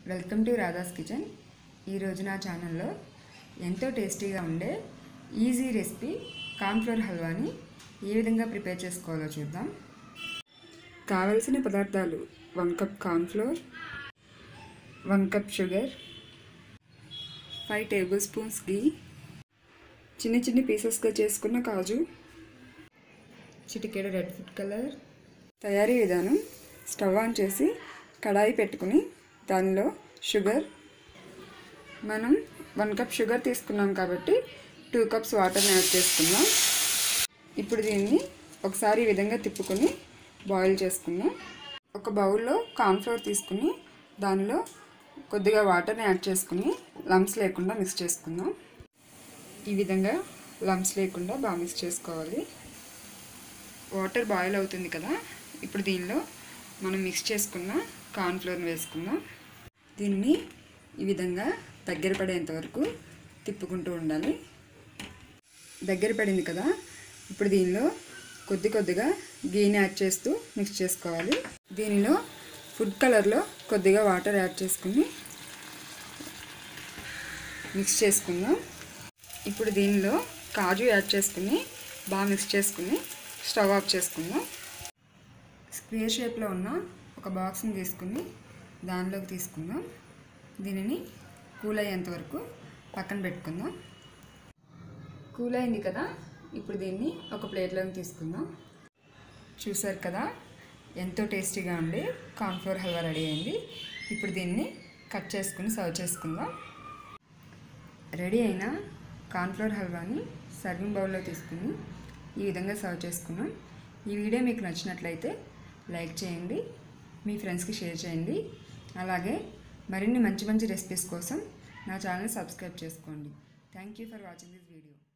welcome to రాధాస్ kitchen ఈరోజు నా ఛానల్లో ఎంతో టేస్టీగా ఉండే ఈజీ రెసిపీ కార్న్ఫ్లోర్ హల్వాని ఏ విధంగా ప్రిపేర్ చేసుకోవాలో చూద్దాం కావలసిన పదార్థాలు one cup cornflour one cup sugar five tablespoons ghee చిన్న చిన్న పీసెస్గా చేసుకున్న కాజు చిటికెడు రెడ్ ఫుడ్ కలర్ తయారీ విధానం స్టవ్ ఆన్ చేసి కడాయి పెట్టుకుని దానిలో షుగర్ మనం వన్ కప్ షుగర్ తీసుకున్నాం కాబట్టి టూ కప్స్ వాటర్ని యాడ్ చేసుకుందాం ఇప్పుడు దీన్ని ఒకసారి ఈ విధంగా తిప్పుకొని బాయిల్ చేసుకుందాం ఒక బౌల్లో కార్న్ఫ్లోర్ తీసుకుని దానిలో కొద్దిగా వాటర్ని యాడ్ చేసుకుని లంప్స్ లేకుండా మిక్స్ చేసుకుందాం ఈ విధంగా లంప్స్ లేకుండా బాగా మిక్స్ చేసుకోవాలి వాటర్ బాయిల్ అవుతుంది కదా ఇప్పుడు దీనిలో మనం మిక్స్ చేసుకున్న కార్న్ఫ్లోర్ని వేసుకుందాం దీన్ని ఈ విధంగా దగ్గర పడేంత వరకు తిప్పుకుంటూ ఉండాలి దగ్గర పడింది కదా ఇప్పుడు దీనిలో కొద్ది కొద్దిగా గీని యాడ్ చేస్తూ మిక్స్ చేసుకోవాలి దీనిలో ఫుడ్ కలర్లో కొద్దిగా వాటర్ యాడ్ చేసుకుని మిక్స్ చేసుకుందాం ఇప్పుడు దీనిలో కాజు యాడ్ చేసుకుని బాగా మిక్స్ చేసుకుని స్టవ్ ఆఫ్ చేసుకుందాం స్క్వేర్ షేప్లో ఉన్న ఒక బాక్స్ని తీసుకుని దానిలోకి తీసుకుందాం దీనిని కూల్ అయ్యేంత వరకు పక్కన పెట్టుకుందాం కూల్ అయింది కదా ఇప్పుడు దీన్ని ఒక ప్లేట్లోకి తీసుకుందాం చూసారు కదా ఎంతో టేస్టీగా ఉండి కార్న్ఫ్లోర్ హల్వా రెడీ అయింది ఇప్పుడు దీన్ని కట్ చేసుకుని సర్వ్ చేసుకుందాం రెడీ అయిన కార్న్ఫ్లోర్ హల్వాని సర్వింగ్ బౌల్లో తీసుకుని ఈ విధంగా సర్వ్ చేసుకున్నాం ఈ వీడియో మీకు నచ్చినట్లయితే లైక్ చేయండి మీ ఫ్రెండ్స్కి షేర్ చేయండి అలాగే మరిన్ని మంచి మంచి రెసిపీస్ కోసం నా ఛానల్ సబ్స్క్రైబ్ చేసుకోండి thank you for watching this video